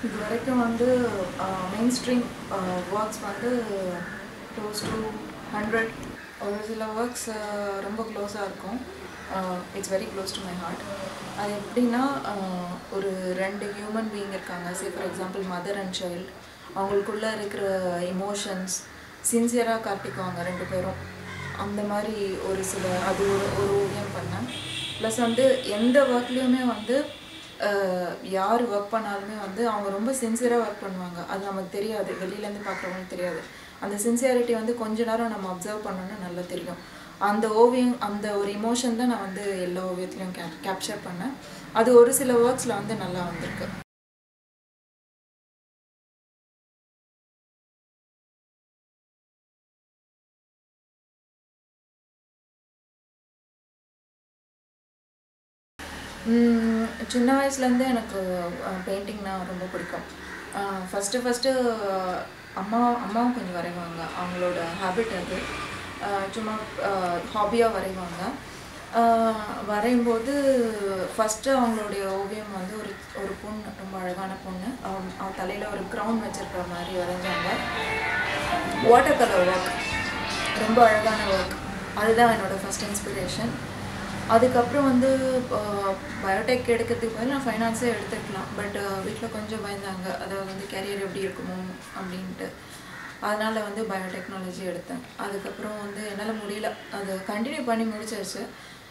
இது வரைக்கும் வந்து மெயின் ஸ்ட்ரீம் ஒர்க்ஸ் வந்து க்ளோஸ் டு ஹண்ட்ரட் ஒரு சில ஒர்க்ஸ் ரொம்ப க்ளோஸாக இருக்கும் it's very close to my heart அது எப்படின்னா ஆஹ், ஒரு ரெண்டு ஹியூமன் பீயிங் இருக்காங்க say for example mother and child அவங்களுக்குள்ளே இருக்கிற இமோஷன்ஸ் சின்சியராக காட்டிக்குவாங்க ரெண்டு பேரும் அந்த மாதிரி ஒரு சில அது ஒரு ஒரு ஓவியம் பண்ணேன் ப்ளஸ் வந்து எந்த ஒர்க்லேயுமே வந்து அஹ், யார் ஒர்க் பண்ணாலுமே வந்து அவங்க ரொம்ப சின்சியராக ஒர்க் பண்ணுவாங்க அது நமக்கு தெரியாது வெளியிலேருந்து பார்க்குறவங்களுக்கு தெரியாது அந்த சின்சியாரிட்டி வந்து கொஞ்ச நேரம் நம்ம அப்சர்வ் பண்ணோன்னா நல்லா தெரியும் அந்த ஓவியம் அந்த ஒரு இமோஷன் தான் நான் வந்து எல்லா ஓவியத்துலையும் கே கேப்சர் பண்ணேன் அது ஒரு சில ஒர்க்ஸில் வந்து நல்லா வந்திருக்கு ம், சின்ன வயசுலேருந்தே எனக்கு பெயிண்டிங்னா ரொம்ப பிடிக்கும் ஃபஸ்ட்டு ஃபஸ்ட்டு அம்மா அம்மாவும் கொஞ்சம் வரைவாங்க அவங்களோட ஹேபிட் அது அஹ், சும்மா ஹாபியாக வரைவாங்க அஹ், வரையும்போது ஃபஸ்ட்டு அவங்களுடைய ஓவியம் வந்து ஒரு ஒரு பொண்ணு ரொம்ப அழகான பொண்ணு அவ- அவ தலையில் ஒரு க்ரௌன் வச்சிருக்கிற மாதிரி வரைஞ்சாங்க வாட்டர் கலர் ஒர்க் ரொம்ப அழகான ஒர்க் அதுதான் என்னோட ஃபஸ்ட் இன்ஸ்பிரேஷன் அதுக்கப்புறம் வந்து பயோடெக் எடுக்கிறதுக்கு பதில் நான் ஃபைனான்ஸே எடுத்துக்கலாம் பட் வீட்டில் கொஞ்சம் பயந்தாங்க அதாவது வந்து கேரியர் எப்படி இருக்குமோ அப்படின்ட்டு அதனால் வந்து பயோடெக்னாலஜி எடுத்தேன் அதுக்கப்புறம் வந்து என்னால் முடியல அது கண்டினியூ பண்ணி முடிச்சாச்சு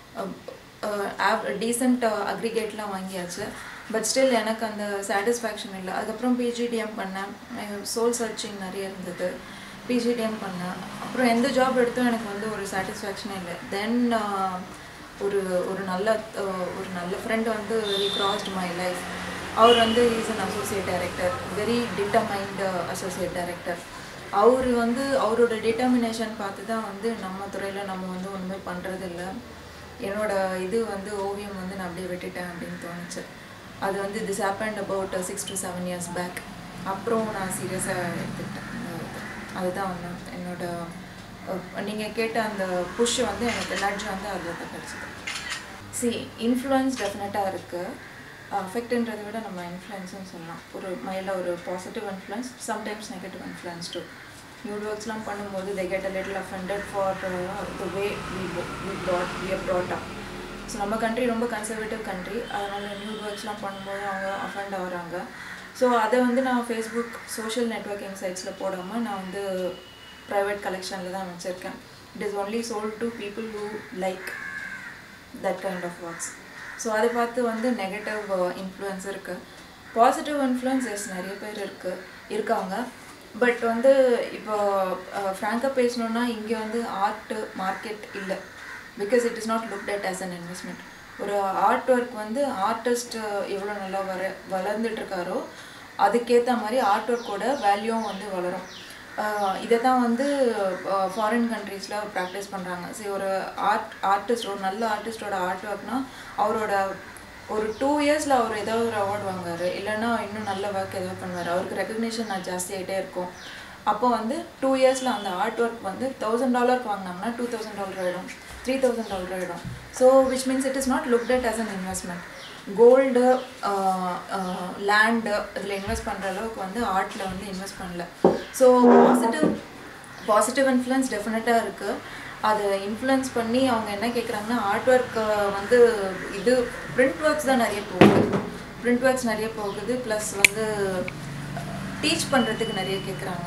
டீசெண்ட் அக்ரிகேட்லாம் வாங்கியாச்சு பட் ஸ்டில் எனக்கு அந்த சாட்டிஸ்ஃபேக்ஷன் இல்லை அதுக்கப்புறம் பிஜிடிஎம் பண்ணேன் சோல் சர்ச்சிங் நிறைய இருந்தது பிஜிடிஎம் பண்ணேன் அப்புறம் எந்த ஜாப் எடுத்தும் எனக்கு வந்து ஒரு சாட்டிஸ்ஃபேக்ஷனே இல்லை தென் ஒரு ஒரு நல்ல அஹ், ஒரு நல்ல ஃப்ரெண்ட் வந்து வெரி crossed மை லைஃப் அவர் வந்து is an associate director very determined associate director அவர் வந்து அவரோட டிட்டர்மினேஷன் பார்த்து தான் வந்து நம்ம துறையில் நம்ம வந்து ஒன்றுமே பண்ணுறதில்ல என்னோட இது வந்து ஓவியம் வந்து நான் அப்படியே விட்டுட்டேன் அப்படின்னு தோணுச்சு அது வந்து this happened about six to seven years back அப்புறம் நான் சீரியஸாக எடுத்துக்கிட்டேன் இந்த இது. அதுதான் வந்து என்னோட நீங்கள் கேட்ட அந்த புஷ் வந்து எனக்கு நட்ஜ் வந்து அதில் தான் கிடச்சிது சி இன்ஃப்ளூயன்ஸ் டெஃபினட்டாக இருக்குது அஃபெக்ட்ன்றதை விட நம்ம இன்ஃப்ளூயன்ஸ்னு சொல்லலாம் ஒரு மைண்டில் ஒரு positive influence sometimes negative influence to nude ஒர்க்ஸ்லாம் பண்ணும்போது they get a little offended for the way we we brought we brought up so நம்ம கண்ட்ரி ரொம்ப கன்சர்வேட்டிவ் கண்ட்ரி அதனால் நியூட் ஒர்க்ஸ்லாம் பண்ணும்போது அவங்க அஃபெண்ட் ஆகுறாங்க ஸோ அதை வந்து நான் ஃபேஸ்புக் சோஷியல் நெட்ஒர்க்கிங் சைட்ஸில் போடாமல் நான் வந்து ப்ரைவேட் கலெக்ஷனில் தான் வச்சுருக்கேன் it is only sold to people who like that kind of works so அதை பார்த்து வந்து நெகட்டிவ் இன்ஃப்ளூயன்ஸ் இருக்குது பாசிட்டிவ் இன்ஃப்ளூயன்ஸ் எஸ் நிறைய பேர் இருக்கு இருக்காங்க பட் வந்து இப்போ ஃப்ராங்காக பேசணுன்னா இங்கே வந்து ஆர்ட் மார்க்கெட் இல்லை because it is not looked at as an investment ஒரு ஆர்ட் ஒர்க் வந்து ஆர்டிஸ்ட் எவ்வளோ நல்லா வர வளர்ந்துட்டு இருக்காரோ அதுக்கேற்ற மாதிரி ஆர்ட் ஒர்க்கோட வேல்யூவும் வந்து வளரும் இதை தான் வந்து ஃபாரின் கண்ட்ரீஸில் ப்ராக்டிஸ் பண்ணுறாங்க சரி ஒரு ஆர்ட் ஆர்டிஸ்ட் ஒரு நல்ல ஆர்டிஸ்டோட ஆர்ட் ஒர்க்னா அவரோட ஒரு டூ இயர்ஸில் அவர் ஏதாவது ஒரு அவார்ட் வாங்குவார் இல்லைன்னா இன்னும் நல்ல ஒர்க் ஏதாவது பண்ணுவார் அவருக்கு ரெக்கக்னிஷன் நான் ஜாஸ்தியாகிட்டே இருக்கும் அப்போ வந்து டூ இயர்ஸில் அந்த ஆர்ட் ஒர்க் வந்து தௌசண்ட் டாலருக்கு வாங்கினோம்னா டூ தௌசண்ட் டாலர் ஆகிடும் த்ரீ தௌசண்ட் டாலர் ஆகிடும் so which means it is not looked at as an investment gold land இதில் இன்வெஸ்ட் பண்ணுற அளவுக்கு வந்து ஆர்ட்டில் வந்து இன்வெஸ்ட் பண்ணல ஸோ பாசிட்டிவ் பாசிட்டிவ் இன்ஃப்ளூயன்ஸ் டெஃபினட்டாக இருக்குது அதை இன்ஃப்ளூயன்ஸ் பண்ணி அவங்க என்ன கேட்குறாங்கன்னா ஆர்ட் ஒர்க் வந்து இது பிரிண்ட் ஒர்க்ஸ் தான் நிறைய போகுது பிரிண்ட் ஒர்க்ஸ் நிறைய போகுது ப்ளஸ் வந்து டீச் பண்ணுறதுக்கு நிறைய கேட்குறாங்க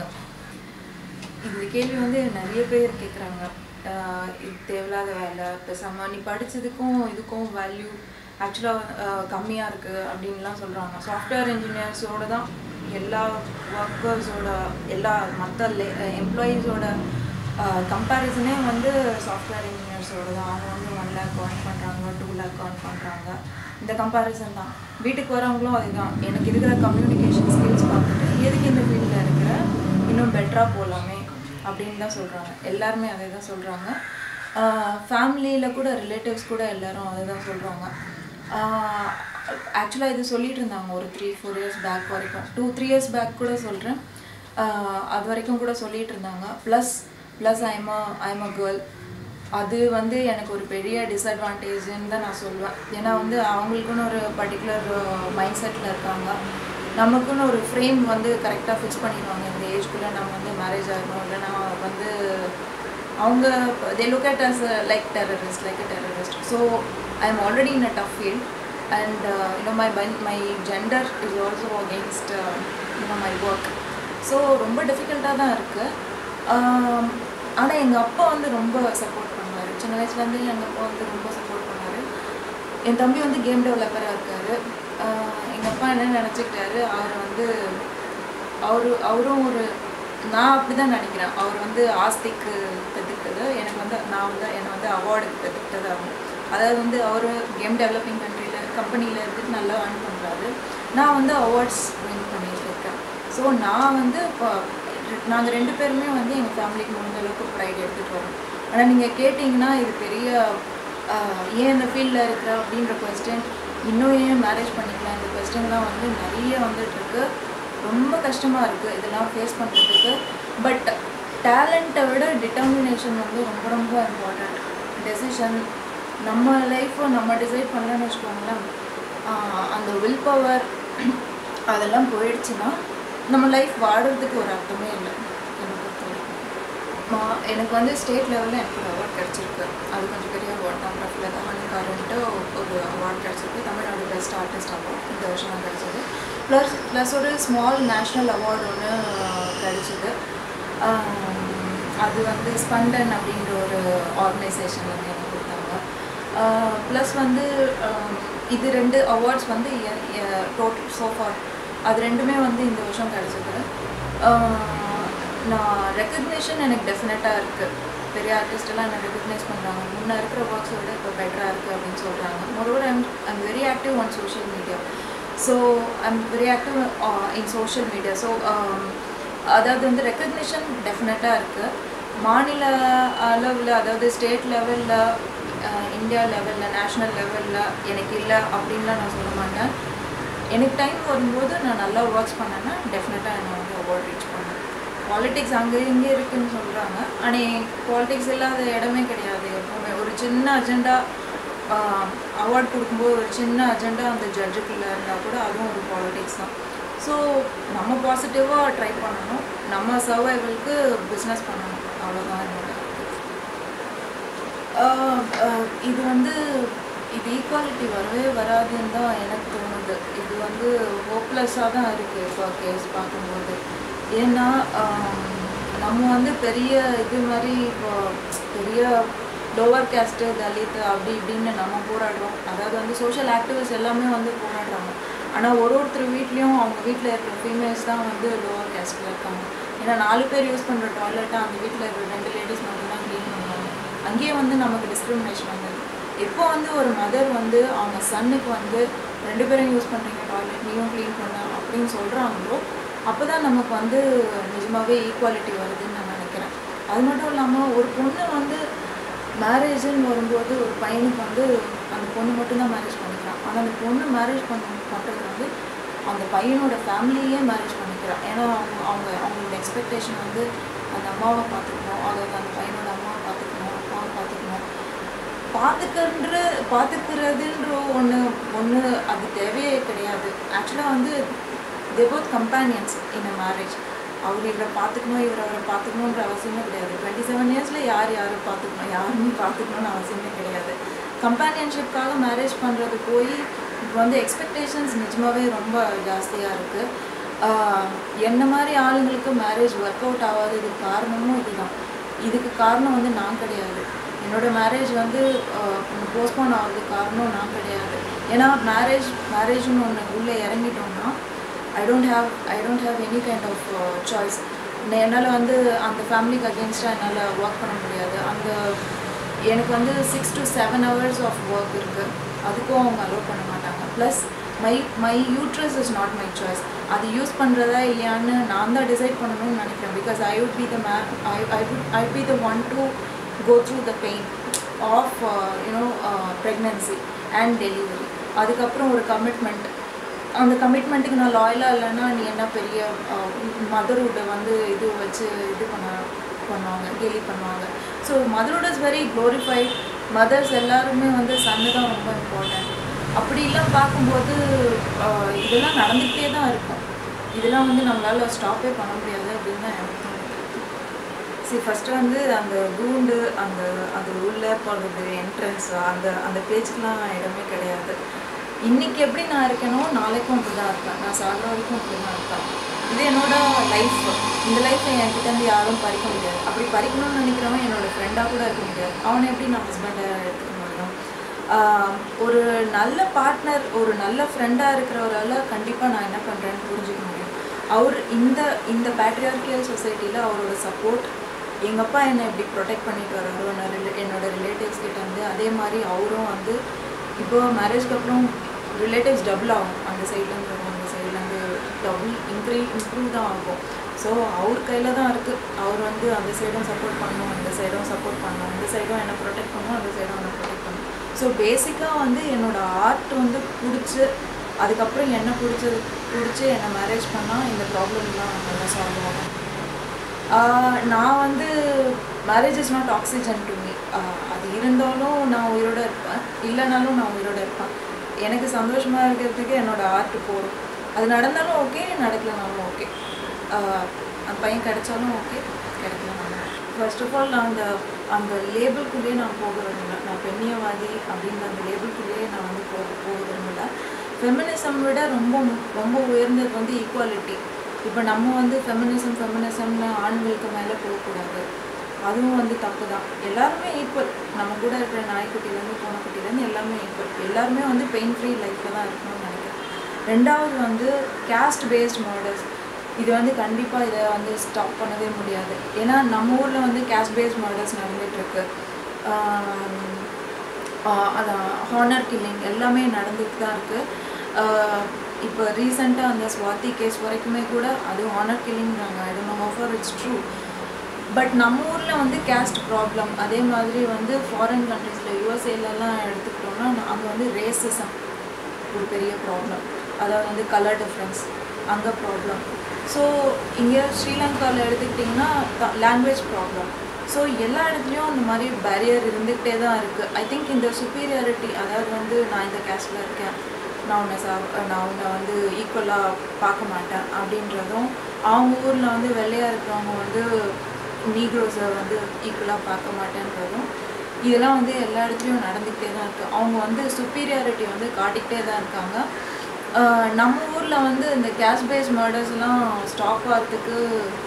இந்த கேள்வி வந்து நிறைய பேர் கேட்குறாங்க இது தேவையில்லாத வேலை பேசாமல் நீ படித்ததுக்கும் இதுக்கும் வேல்யூ ஆக்சுவலாக கம்மியாக இருக்குது அப்படின்லாம் சொல்கிறாங்க சாஃப்ட்வேர் இன்ஜினியர்ஸோட தான் எல்லா ஒர்க்கர்ஸோட எல்லா மற்ற எம்ப்ளாயீஸோட கம்பேரிசனே வந்து சாஃப்ட்வேர் இன்ஜினியர்ஸோட தான் அவங்க வந்து ஒன் லேக் earn பண்ணுறாங்க டூ லேக் earn பண்ணுறாங்க இந்த கம்பேரிசன் தான் வீட்டுக்கு வரவங்களும் அதுதான் எனக்கு இருக்கிற கம்யூனிகேஷன் ஸ்கில்ஸ் பார்த்துட்டு எதுக்கு இந்த ஃபீல்டில் இருக்கிற இன்னும் பெட்டராக போகலாமே அப்படின்னு தான் சொல்கிறாங்க எல்லாருமே அதே தான் சொல்கிறாங்க ஃபேமிலியில் கூட ரிலேட்டிவ்ஸ் கூட எல்லாரும் அதை தான் சொல்கிறாங்க ஆக்சுவலாக இது சொல்லிட்டு இருந்தாங்க ஒரு த்ரீ ஃபோர் இயர்ஸ் பேக் வரைக்கும் டூ த்ரீ இயர்ஸ் பேக் கூட சொல்கிறேன் அது வரைக்கும் கூட சொல்லிட்டு இருந்தாங்க plus plus I'm a I'm a girl அது வந்து எனக்கு ஒரு பெரிய டிஸ்அட்வான்டேஜ்னு தான் நான் சொல்லுவேன் ஏன்னா வந்து அவங்களுக்குன்னு ஒரு பர்டிகுலர் மைண்ட் செட்டில் இருக்காங்க நமக்குன்னு ஒரு ஃப்ரேம் வந்து கரெக்டாக ஃபிக்ஸ் பண்ணிடுவாங்க இந்த ஏஜ்குள்ளே நம்ம வந்து மேரேஜ் ஆகணும் இல்லைன்னா வந்து அவங்க they look at us like terrorist like a terrorist so I am already in a tough field and you know my my gender is also against you know my work so ரொம்ப டிஃபிகல்ட்டாக தான் இருக்குது ஆனால் எங்கள் அப்பா வந்து ரொம்ப சப்போர்ட் பண்ணுவார் சின்ன வயசுலேருந்து எங்கள் அப்பா வந்து ரொம்ப சப்போர்ட் பண்ணார் என் தம்பி வந்து கேம் டெவலப்பராக இருக்கார் எங்கள் அப்பா என்ன நினச்சிக்கிட்டாரு அவர் வந்து அவரு அவரும் ஒரு நான் அப்படி தான் நினைக்கிறேன் அவர் வந்து ஆஸ்திக்கு பெற்றுக்கிட்டது எனக்கு வந்து நான் வந்து என்னை வந்து அவார்டுக்கு பெற்றுக்கிட்டது ஆகும் அதாவது வந்து அவர் கேம் டெவலப்பிங் கண்ட்ரியில் கம்பெனியில் இருந்துட்டு நல்லா earn பண்ணுறாரு நான் வந்து அவார்ட்ஸ் வின் பண்ணிட்டு இருக்கேன் ஸோ நான் வந்து இப்போ நாங்கள் ரெண்டு பேருமே வந்து எங்கள் ஃபேமிலிக்கு முடிஞ்ச அளவுக்கு ப்ரைட் எடுத்துகிட்டு வரோம் ஆனால் நீங்கள் கேட்டிங்கன்னா இது பெரிய ஆஹ், ஏன் இந்த ஃபீல்டில் இருக்கிற அப்படின்ற கொஸ்டின் இன்னும் ஏன் மேரேஜ் பண்ணிக்கலாம் இந்த கொஸ்டின்லாம் வந்து நிறைய வந்துட்டுருக்கு ரொம்ப கஷ்டமாக இருக்குது இதெல்லாம் ஃபேஸ் பண்ணுறதுக்கு பட் டேலண்ட்டை விட டிட்டர்மினேஷன் வந்து ரொம்ப ரொம்ப இம்பார்ட்டண்ட் டெசிஷன் நம்ம லைஃப்பை நம்ம டிசைட் பண்ணலன்னு வச்சுக்கோங்களேன் ஆஹ் அந்த வில் பவர் அதெல்லாம் போயிடுச்சுன்னா நம்ம லைஃப் வாடுறதுக்கு ஒரு அர்த்தமே இல்லை என்னை பொறுத்த வரைக்கும் மா- எனக்கு வந்து ஸ்டேட் லெவலில் எனக்கு ஒரு அவார்ட் கிடச்சிருக்கு அது கொஞ்சம் பெரிய அவார்ட் தான் பிரஃபில் ஹானிகாரன்ட்டு ஒரு அவார்ட் கிடச்சிருக்கு தமிழ்நாடு பெஸ்ட் ஆர்டிஸ்ட் அவார்ட் இந்த வருஷம் தான் கிடச்சிது ப்ளஸ் ப்ளஸ் ஒரு ஸ்மால் நேஷ்னல் அவார்டு ஒன்று கிடச்சிது அது வந்து ஸ்பண்டன் அப்படின்ற ஒரு ஆர்கனைசேஷன் வந்து எனக்கு கொடுத்தாங்க ப்ளஸ் வந்து ஆஹ் இது ரெண்டு அவார்ட்ஸ் வந்து டோட்டல் சோஃபார் அது ரெண்டுமே வந்து இந்த வருஷம் கிடச்சிது நான் ரெக்கக்னேஷன் எனக்கு டெஃபினட்டாக இருக்குது பெரிய ஆர்டிஸ்ட் எல்லாம் என்ன ரெக்கக்னைஸ் பண்ணுறாங்க முன்னே இருக்கிற ஒர்க்ஸை விட இப்போ பெட்டராக இருக்குது அப்படின்னு சொல்கிறாங்க moreover I'm I'm very active on social media so I'm very active in social media so அதாவது வந்து ரெக்கக்னிஷன் டெஃபினட்டாக இருக்குது மாநில அளவில் அதாவது ஸ்டேட் லெவலில் இந்தியா லெவலில் நேஷ்னல் லெவலில் எனக்கு இல்லை அப்படின்லாம் நான் சொல்ல மாட்டேன் எனக்கு டைம் வரும்போது நான் நல்லா ஒர்க்ஸ் பண்ணேன்னா டெஃபினட்டாக என்னை வந்து அவார்ட் ரீச் பண்ணேன் பாலிடிக்ஸ் அங்கே இங்கே இருக்குன்னு சொல்கிறாங்க ஆனால் பாலிடிக்ஸ் இல்லாத இடமே கிடையாது எப்பவுமே ஒரு சின்ன அஜெண்டா அவார்ட் கொடுக்கும்போது ஒரு சின்ன அஜெண்டா அந்த ஜட்ஜுக்குள்ளே இருந்தால் கூட அதுவும் ஒரு பாலிடிக்ஸ் தான் ஸோ நம்ம பாசிட்டிவாக ட்ரை பண்ணணும் நம்ம சர்வைவலுக்கு பிஸ்னஸ் பண்ணணும் அவ்வளோதான் என்னோட ஆஹ் ஆஹ் இது வந்து இது ஈக்குவாலிட்டி வரவே வராதுன்னு தான் எனக்கு தோணுது இது வந்து ஹோப்லெஸ்ஸாக தான் இருக்குது இப்போ கேஸ் பார்க்கும்போது ஏன்னா ஆம், நம்ம வந்து பெரிய இது மாதிரி இப்போ பெரிய லோவர் கேஸ்ட்டு தலித் அப்படி இப்படின்னு நம்ம போராடுறோம் அதாவது வந்து சோஷியல் ஆக்டிவிஸ்ட் எல்லாமே வந்து போராடுறாங்க ஆனால் ஒரு ஒருத்தர் வீட்லேயும் அவங்க வீட்டில் இருக்கிற ஃபீமேல்ஸ் தான் வந்து லோவர் கேஸ்ட்டில் இருக்காங்க ஏன்னா நாலு பேர் யூஸ் பண்ணுற டாய்லெட்டை அந்த வீட்டில் இருக்கிற ரெண்டு லேடிஸ் மட்டும்தான் க்ளீன் பண்ணுவாங்க அங்கேயே வந்து நமக்கு டிஸ்கிரிமினேஷன் வந்தது எப்போ வந்து ஒரு மதர் வந்து அவங்க சன்னுக்கு வந்து ரெண்டு பேரும் யூஸ் பண்ணுறீங்க டாய்லெட் நீயும் க்ளீன் பண்ண அப்படின்னு சொல்கிறாங்களோ அப்போ தான் நமக்கு வந்து நிஜமாகவே ஈக்குவாலிட்டி வருதுன்னு நான் நினைக்கிறேன் அது மட்டும் இல்லாமல் ஒரு பொண்ணு வந்து மேரேஜுன்னு வரும்போது ஒரு பையனுக்கு வந்து அந்த பொண்ணு மட்டும்தான் மேரேஜ் பண்ணிக்கிறான் ஆனால் அந்த பொண்ணு மேரேஜ் பண்ண பண்ணுறது வந்து அந்த பையனோட ஃபேமிலியே மேரேஜ் பண்ணிக்கிறான் ஏன்னா அவங்க அவங்க அவங்களோட எக்ஸ்பெக்டேஷன் வந்து அந்த அம்மாவை பார்த்துக்கணும் அதாவது அந்த பையனோட அம்மாவை பார்த்துக்கணும் அப்பாவை பார்த்துக்கணும் பார்த்துக்கன்ற பார்த்துக்கிறதுன்ற ஒன்று ஒன்று அது தேவையே கிடையாது ஆக்சுவலாக வந்து they both companions in a marriage அவர் இவரை பார்த்துக்கணும் இவர் அவரை பார்த்துக்கணுன்ற அவசியமே கிடையாது டுவெண்ட்டி செவன் இயர்ஸில் யார் யாரை பார்த்துக்கணும் யாருமே பார்த்துக்கணும்னு அவசியமே கிடையாது கம்பேனியன்ஷிப்காக மேரேஜ் பண்ணுறது போய் இப்போ வந்து எக்ஸ்பெக்டேஷன்ஸ் நிஜமாவே ரொம்ப ஜாஸ்தியாக இருக்குது என்ன மாதிரி ஆளுங்களுக்கு மேரேஜ் ஒர்க் அவுட் ஆகாததுக்கு காரணமும் இதுதான் இதுக்கு காரணம் வந்து நான் கிடையாது என்னோட மேரேஜ் வந்து போஸ்ட்போன் ஆகிறதுக்கு காரணம் நான் கிடையாது ஏன்னா மேரேஜ் மேரேஜ்னு ஒன்று உள்ளே இறங்கிட்டோம்னா I don't have I don't have any kind of choice என்னால் வந்து அந்த ஃபேமிலிக்கு அகேன்ஸ்டாக என்னால் ஒர்க் பண்ண முடியாது அந்த எனக்கு வந்து six to seven hours of work இருக்குது அதுக்கும் அவங்க அலோவ் பண்ண மாட்டாங்க plus my my uterus is not my choice அது யூஸ் பண்ணுறதா இல்லையான்னு நான் தான் டிசைட் பண்ணணும்னு நினைக்கிறேன் because I would be the may I I would I be the one to go through the pain of you know pregnancy and delivery அதுக்கப்புறம் ஒரு commitment அந்த கமிட்மெண்ட்டுக்கு நான் லாயலாக இல்லைன்னா நீ என்ன பெரிய மதர்வுட்டை வந்து இது வச்சு இது பண்ண பண்ணுவாங்க கேலி பண்ணுவாங்க so motherhood is very glorified mothers எல்லாருமே வந்து சன்னு தான் ரொம்ப இம்பார்ட்டன்ட் அப்படிலாம் பார்க்கும்போது ஆஹ், இதெல்லாம் நடந்துக்கிட்டே தான் இருக்கும் இதெல்லாம் வந்து நம்மளால ஸ்டாப்பே பண்ண முடியாது அப்படின்னு தான் எனக்கு தோணுது சரி ஃபஸ்ட்டு வந்து அந்த கூண்டு அந்த அது உள்ளே போகிறது என்ட்ரன்ஸ் அந்த அந்த பேச்சுக்கெலாம் இடமே கிடையாது இன்னைக்கு எப்படி நான் இருக்கேனோ நாளைக்கும் அப்படி தான் இருப்பேன் நான் சாகிற வரைக்கும் அப்படி தான் இருப்பேன் இது என்னோட லைஃப் இந்த லைஃப்பை என்கிட்ட இருந்து யாரும் பறிக்க முடியாது அப்படி பறிக்கணும்னு நினைக்கிறவன் என்னோட ஃப்ரெண்டாக கூட இருக்க முடியாது அவனை எப்படி நான் ஹஸ்பண்டாக எடுத்துக்க முடியும் ஆஹ் ஒரு நல்ல பார்ட்னர் ஒரு நல்ல ஃப்ரெண்டாக இருக்கிறவரால கண்டிப்பாக நான் என்ன பண்ணுறேன்னு புரிஞ்சுக்க முடியும் அவர் இந்த இந்த பேட்ரியார்கியல் சொசைட்டியில் அவரோட சப்போர்ட் எங்கள் அப்பா என்னை இப்படி ப்ரொடெக்ட் பண்ணிட்டு வராரோ நான் ரிலே- என்னோட ரிலேட்டிவ்ஸ் கிட்ட வந்து அதே மாதிரி அவரும் வந்து இப்போ மேரேஜ்க்கு அப்புறம் ரிலேட்டிவ்ஸ் டபுள் ஆகும் அந்த சைட்லேருந்து வரும் அந்த சைட்லேருந்து டபுள் இன்க்ரீ இம்ப்ரூவ் தான் ஆகும் ஸோ அவர் கையில் தான் இருக்குது அவர் வந்து அந்த சைடும் சப்போர்ட் பண்ணணும் இந்த சைடும் சப்போர்ட் பண்ணணும் இந்த சைடும் என்னை ப்ரொடெக்ட் பண்ணணும் அந்த சைடும் என்னை ப்ரொடெக்ட் பண்ணணும் ஸோ பேசிக்காக வந்து என்னோட ஆர்ட் வந்து பிடிச்சி அதுக்கப்புறம் என்ன பிடிச்சது பிடிச்சி என்னை மேரேஜ் பண்ணால் இந்த ப்ராப்ளம்லாம் நல்லா சால்வ் ஆகும் ஆஹ் நான் வந்து marriage is not oxygen to me அது இருந்தாலும் நான் உயிரோட இருப்பேன் இல்லைனாலும் நான் உயிரோட இருப்பேன் எனக்கு சந்தோஷமாக இருக்கிறதுக்கு என்னோட ஆர்ட் போதும் அது நடந்தாலும் ஓகே நடக்கலனாலும் ஓகே அந்த பையன் கிடைச்சாலும் ஓகே கிடைக்கலனாலும் ஃபர்ஸ்ட் ஆஃப் ஆல் நான் அந்த அந்த லேபிள்குள்ளேயே நான் போக விரும்பல நான் பெண்ணியவாதி அப்படின்ற அந்த லேபிள்குள்ளேயே நான் வந்து போக போக விரும்பல ஃபெமினிசம் விட ரொம்ப ரொம்ப உயர்ந்தது வந்து ஈக்குவாலிட்டி இப்போ நம்ம வந்து ஃபெமினிசம் ஃபெமினிசம்னு ஆண்களுக்கு மேலே போகக்கூடாது அதுவும் வந்து தப்பு தான் எல்லாருமே ஈக்குவல் நம்ம கூட இருக்கிற நாய்க்குட்டிலேருந்து பூனைக்குட்டிலேருந்து எல்லாமே ஈக்குவல் எல்லாருமே வந்து பெயின் ஃப்ரீ லைஃப்பில் தான் இருக்கணும்னு நினைக்கிறேன் ரெண்டாவது வந்து கேஸ்ட் பேஸ்ட் மாடல்ஸ் இது வந்து கண்டிப்பாக இதை வந்து ஸ்டாப் பண்ணவே முடியாது ஏன்னா நம்ம ஊரில் வந்து கேஸ்ட் பேஸ்ட் மாடல்ஸ் நடந்துகிட்ருக்கு அதான் ஹானர் கில்லிங் எல்லாமே நடந்துட்டு தான் இருக்குது இப்போ ரீசெண்டாக அந்த ஸ்வாதி கேஸ் வரைக்குமே கூட அது ஹானர் கில்லிங்கிறாங்க I don't know far it's true but நம்ம ஊரில் வந்து கேஸ்ட் ப்ராப்ளம் அதே மாதிரி வந்து ஃபாரின் கண்ட்ரீஸில் யூஎஸ்ஏலலாம் எடுத்துக்கிட்டோம்னா அங்கே வந்து ரேசிசம் ஒரு பெரிய ப்ராப்ளம் அதாவது வந்து கலர் டிஃப்ரென்ஸ் அங்கே ப்ராப்ளம் ஸோ இங்கே ஸ்ரீலங்காவில் எடுத்துக்கிட்டிங்கன்னா லாங்குவேஜ் ப்ராப்ளம் ஸோ எல்லா இடத்துலையும் அந்த மாதிரி பேரியர் இருந்துக்கிட்டே தான் இருக்குது ஐ திங்க் இந்த சுப்பீரியாரிட்டி அதாவது வந்து நான் இந்த கேஸ்டில் இருக்கேன் நான் உன்னை சா நான் உன்னை வந்து ஈக்குவலாக பார்க்க மாட்டேன் அப்படின்றதும் அவங்க ஊரில் வந்து வெள்ளையாக இருக்கிறவங்க வந்து நீக்ரோஸை வந்து ஈக்குவலாக பார்க்க மாட்டேன்றதும் இதெல்லாம் வந்து எல்லா இடத்துலையும் நடந்துக்கிட்டே தான் இருக்குது அவங்க வந்து சுப்பீரியாரிட்டி வந்து காட்டிக்கிட்டே தான் இருக்காங்க ஆஹ் நம்ம ஊரில் வந்து இந்த கேஷ் பேஸ் மர்டர்ஸ்லாம் ஸ்டாப் ஆகிறதுக்கு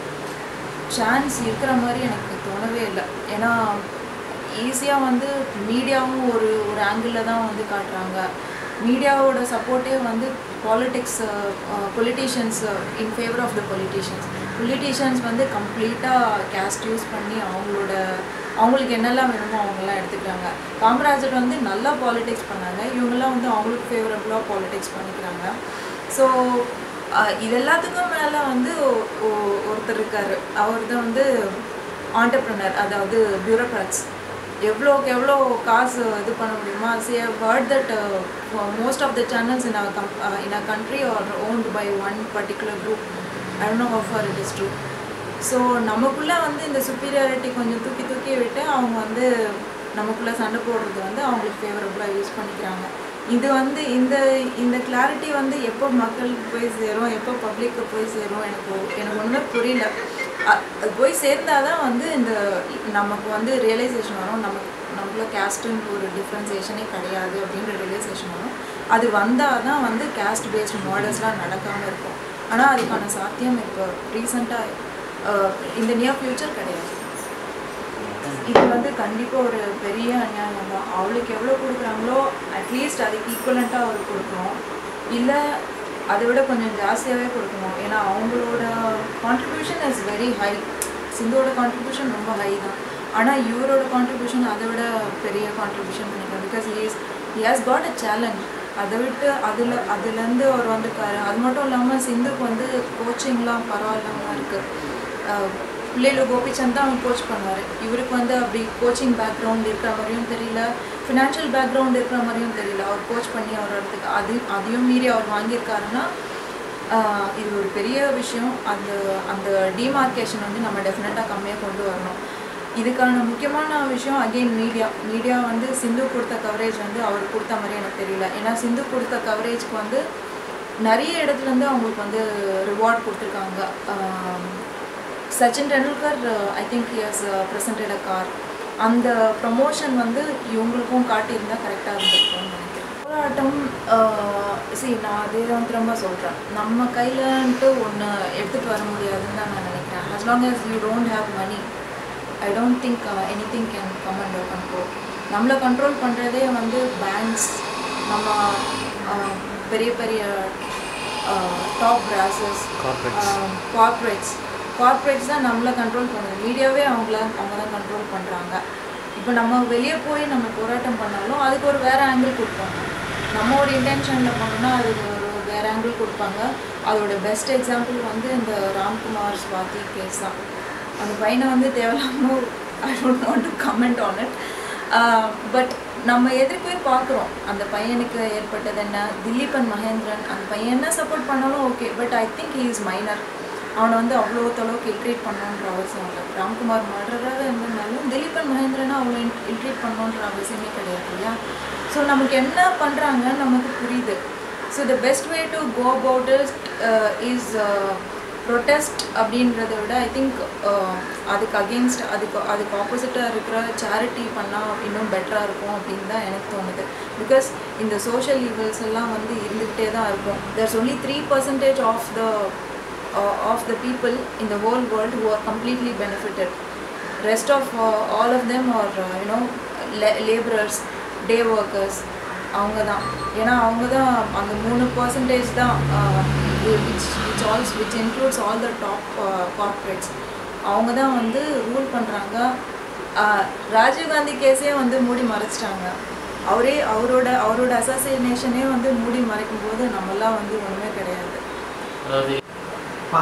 சான்ஸ் இருக்கிற மாதிரி எனக்கு தோணவே இல்லை ஏன்னா ஈஸியாக வந்து மீடியாவும் ஒரு ஒரு ஆங்கிளில் தான் வந்து காட்டுறாங்க மீடியாவோட சப்போர்ட்டே வந்து politics politicians in favour of the politicians politicians வந்து கம்ப்ளீட்டாக கேஸ்ட் யூஸ் பண்ணி அவங்களோட அவங்களுக்கு என்னெல்லாம் வேணுமோ அவங்கெல்லாம் எடுத்துக்கிறாங்க காமராஜர் வந்து நல்லா பாலிடிக்ஸ் பண்ணாங்க இவங்கெல்லாம் வந்து அவங்களுக்கு ஃபேவரபுளாக பாலிடிக்ஸ் பண்ணிக்கிறாங்க ஸோ இது எல்லாத்துக்கும் மேலே வந்து ஒ- ஒ- ஒருத்தர் இருக்கார் அவர் தான் வந்து ஆண்டர்ப்ரனர் அதாவது பியூரோக்ராட்ஸ் எவ்வளோக்கு எவ்வளோ காசு இது பண்ண முடியுமா see word that most of the channels in come in a country are owned by one particular group I don't know how far it is true so நமக்குள்ளே வந்து இந்த சுப்பீரியாரிட்டி கொஞ்சம் தூக்கி தூக்கி விட்டு அவங்க வந்து நமக்குள்ளே சண்டை போடுறது வந்து அவங்களுக்கு ஃபேவரபுளாக யூஸ் பண்ணிக்கிறாங்க இது வந்து இந்த இந்த கிளாரிட்டி வந்து எப்போ மக்களுக்கு போய் சேரும் எப்போ பப்ளிக்கு போய் சேரும் எனக்கு எனக்கு ஒன்றுமே புரியல அ- அது போய் சேர்ந்தாதான் வந்து இந்த நமக்கு வந்து ரியலைசேஷன் வரும் நமக்கு நமக்குள்ள கேஸ்ட்டுன்னு ஒரு டிஃப்ரென்சியேஷனே கிடையாது அப்படின்ற ரியலைசேஷன் வரும் அது வந்தால் தான் வந்து கேஸ்ட் பேஸ்டு மாடல்ஸ்லாம் நடக்காமல் இருக்கும் ஆனால் அதுக்கான சாத்தியம் இப்போ ரீசெண்டாக இந்த நியர் ஃப்யூச்சர் கிடையாது இது வந்து கண்டிப்பாக ஒரு பெரிய அநியாயம் தான் அவளுக்கு எவ்வளோ கொடுக்குறாங்களோ அட்லீஸ்ட் அதுக்கு ஈக்குவலண்ட்டாக அவருக்கு கொடுக்கணும் இல்லை அதை விட கொஞ்சம் ஜாஸ்தியாகவே கொடுக்கணும் ஏன்னா அவங்களோட கான்ட்ரிபியூஷன் இஸ் வெரி ஹை சிந்துவோட கான்ட்ரிபியூஷன் ரொம்ப ஹை தான் ஆனால் இவரோட கான்ட்ரிபியூஷன் அதை விட பெரிய கான்ட்ரிபியூஷன் பண்ணிக்கலாம் because he's he has got a challenge அதை விட்டு அதில் அதுலேருந்து அவர் வந்திருக்காரு அது மட்டும் இல்லாமல் சிந்துக்கு வந்து கோச்சிங்லாம் பரவாயில்லாமல் இருக்குது பிள்ளைல கோபிச்சந்த் தான் அவன் கோச் பண்ணுவார் இவருக்கு வந்து அப்படி கோச்சிங் பேக்ரவுண்ட் இருக்கிற மாதிரியும் தெரியல ஃபினான்ஷியல் பேக்ரவுண்ட் இருக்கிற மாதிரியும் தெரியல அவர் கோச் பண்ணி அவர் இடத்துக்கு அது அதையும் மீறி அவர் வாங்கியிருக்காருன்னா ஆஹ் இது ஒரு பெரிய விஷயம் அந்த அந்த டிமார்க்கேஷன் வந்து நம்ம டெஃபினட்டாக கம்மியாக கொண்டு வரணும் இதுக்கான முக்கியமான விஷயம் அகெயின் மீடியா மீடியா வந்து சிந்து கொடுத்த கவரேஜ் வந்து அவர் கொடுத்த மாதிரி எனக்கு தெரியல ஏன்னா சிந்து கொடுத்த கவரேஜ்க்கு வந்து நிறைய இடத்துலேருந்து அவங்களுக்கு வந்து ரிவார்ட் கொடுத்துருக்காங்க ஆம், Sachin Tendulkar I think he's presented a car அந்த ப்ரமோஷன் வந்து இவங்களுக்கும் காட்டியிருந்தா கரெக்டாக இருந்திருக்கும்னு நினைக்கிறேன் போராட்டம் சி நான் அதே தான் திரும்ப சொல்கிறேன் நம்ம கையிலன்ட்டு ஒன்று எடுத்துகிட்டு வர முடியாதுன்னு தான் நான் நினைக்கிறேன் as long as you don't have money I don't think anything can come under control நம்மளை கண்ட்ரோல் பண்ணுறதே வந்து பேங்க்ஸ் நம்ம uh, பெரிய பெரிய top process Corporates. Corporates corporates தான் நம்மளை கண்ட்ரோல் பண்ணுது மீடியாவே அவங்கள அவங்க தான் கண்ட்ரோல் பண்ணுறாங்க இப்போ நம்ம வெளியே போய் நம்ம போராட்டம் பண்ணாலும் அதுக்கு ஒரு வேறு ஆங்கிள் கொடுப்பாங்க நம்ம ஒரு இன்டென்ஷனில் பண்ணோம்னா அதுக்கு ஒரு வேறு ஆங்கிள் கொடுப்பாங்க அதோட பெஸ்ட் எக்ஸாம்பிள் வந்து இந்த ராம்குமார் ஸ்வாதி கேஸ் தான் அந்த பையனை வந்து தேவையில்லாமல் I don't want to comment on it but நம்ம எதிர்க்கவே பார்க்குறோம் அந்த பையனுக்கு ஏற்பட்டது என்ன திலீப் அண்ட் மகேந்திரன் அந்த பையன் என்ன சப்போர்ட் பண்ணாலும் okay but I think he is minor அவனை வந்து அவ்வளோ தொலைவுக்கு இல்ட்ரீட் பண்ணணுன்ற அவசியம் இல்லை ராம்குமார் மர்டராக இருந்ததுனாலும் திலீப் அண்ட் மகேந்திரனை அவ்வளோ இல்ட்ரீட் பண்ணணுன்ற அவசியமே கிடையாது இல்லையா ஸோ நமக்கு என்ன பண்ணுறாங்கன்னு நமக்கு புரியுது so the best way to go about it is protest அப்படின்றத விட ஐ திங்க் அதுக்கு அகெயின்ஸ்ட் அதுக்கு அதுக்கு ஆப்போசிட்டாக இருக்கிற சேரிட்டி பண்ணால் இன்னும் பெட்டராக இருக்கும் அப்படின்னு தான் எனக்கு தோணுது பிகாஸ் இந்த சோஷியல் ஈவல்ஸ் எல்லாம் வந்து இருந்துக்கிட்டே தான் இருக்கும் there's only three percentage of the of the people in the whole world who are completely benefitted rest of all of them are you know labourers day workers அவங்க தான் ஏன்னா அவங்க தான் அந்த மூணு பர்சன்டேஜ் தான் which which also which includes all the top corporates அவங்க தான் வந்து ரூல் பண்ணுறாங்க ராஜீவ்காந்தி கேஸே வந்து மூடி மறைச்சிட்டாங்க அவரே அவரோட அவரோட அசாசினேஷனே வந்து மூடி மறைக்கும் போது நம்மலாம் வந்து ஒன்றுமே கிடையாது அதாவது பா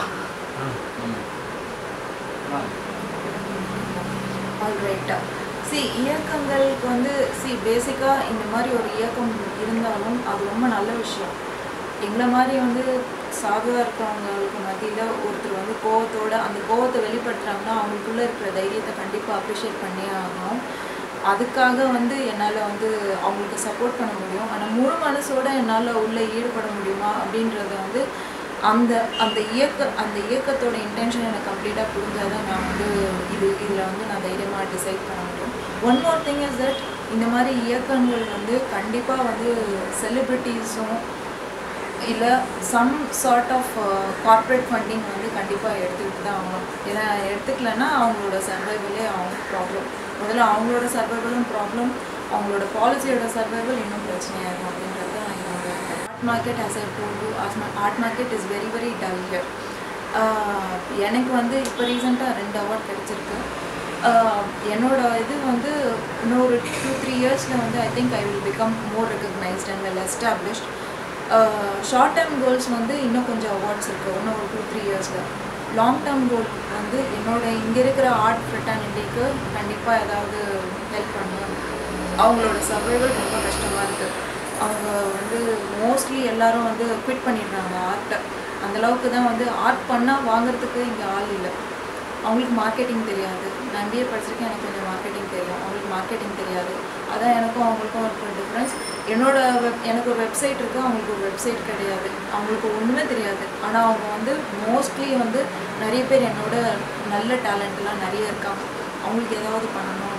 ஆல்ரைட்டா சி இயக்கங்களுக்கு வந்து சி பேசிக்காக இந்த மாதிரி ஒரு இயக்கம் இருந்தாலும் அது ரொம்ப நல்ல விஷயம் எங்களை மாதிரி வந்து சாதுவாக இருக்கிறவங்களுக்கு மத்தியில் ஒருத்தர் வந்து கோவத்தோட அந்த கோவத்தை வெளிப்படுத்துறாங்கன்னா அவங்களுக்குள்ளே இருக்கிற தைரியத்தை கண்டிப்பாக அப்ரிஷியேட் பண்ணியே ஆகணும் அதுக்காக வந்து என்னால் வந்து அவங்களுக்கு சப்போர்ட் பண்ண முடியும் ஆனால் முழு மனசோட என்னால் உள்ளே ஈடுபட முடியுமா அப்படின்றத வந்து அந்த அந்த இயக்க அந்த இயக்கத்தோட இன்டென்ஷன் எனக்கு கம்ப்ளீட்டாக புரிஞ்சால் தான் நான் வந்து இது இதில் வந்து நான் தைரியமாக டிசைட் பண்ண முடியும் one more thing is that இந்த மாதிரி இயக்கங்கள் வந்து கண்டிப்பாக வந்து செலிப்ரிட்டிஸும் இல்லை some sort of corporate funding வந்து கண்டிப்பாக எடுத்துக்கிட்டு தான் ஆகணும் ஏன்னா எடுத்துக்கலன்னா அவங்களோட சர்வைவலே அவங்க ப்ராப்ளம் முதல்ல அவங்களோட சர்வைவலும் ப்ராப்ளம் அவங்களோட பாலிசியோட சர்வைவல் இன்னும் பிரச்சனையாகும் அப்படின்றது தான் என்னோட art market as I told you art market is very very dull here எனக்கு வந்து இப்போ ரீசெண்டாக ரெண்டு அவார்ட் கிடச்சிருக்கு என்னோட இது வந்து இன்னொரு டூ த்ரீ இயர்ஸில் வந்து I think I will become more recognised and well established short term goals வந்து இன்னும் கொஞ்சம் அவார்ட்ஸ் இருக்குது இன்னும் ஒரு டூ த்ரீ இயர்ஸில் லாங் டேர்ம் கோல் வந்து என்னோட இங்கே இருக்கிற ஆர்ட் ஃப்ரெட்டானிட்டிக்கு கண்டிப்பாக ஏதாவது ஹெல்ப் பண்ணணும் அவங்களோட சர்வைவல் ரொம்ப கஷ்டமாக இருக்குது அவங்க வந்து மோஸ்ட்லி எல்லாரும் வந்து குவிட் பண்ணிடுறாங்க ஆர்ட்டை அந்தளவுக்கு தான் வந்து ஆர்ட் பண்ணால் வாங்குறதுக்கு இங்கே ஆள் இல்லை அவங்களுக்கு மார்க்கெட்டிங் தெரியாது நான் எம்பிஏ படிச்சிருக்கேன் எனக்கு கொஞ்சம் மார்க்கெட்டிங் தெரியும் அவங்களுக்கு மார்க்கெட்டிங் தெரியாது அதான் எனக்கும் அவங்களுக்கும் இருக்கிற டிஃப்ரென்ஸ் என்னோட வெப் எனக்கு ஒரு வெப்சைட் இருக்குது அவங்களுக்கு ஒரு வெப்சைட் கிடையாது அவங்களுக்கு ஒன்றுமே தெரியாது ஆனால் அவங்க வந்து மோஸ்ட்லி வந்து நிறைய பேர் என்னோட நல்ல டேலண்ட்லாம் நிறைய இருக்காங்க அவங்களுக்கு ஏதாவது பண்ணணும்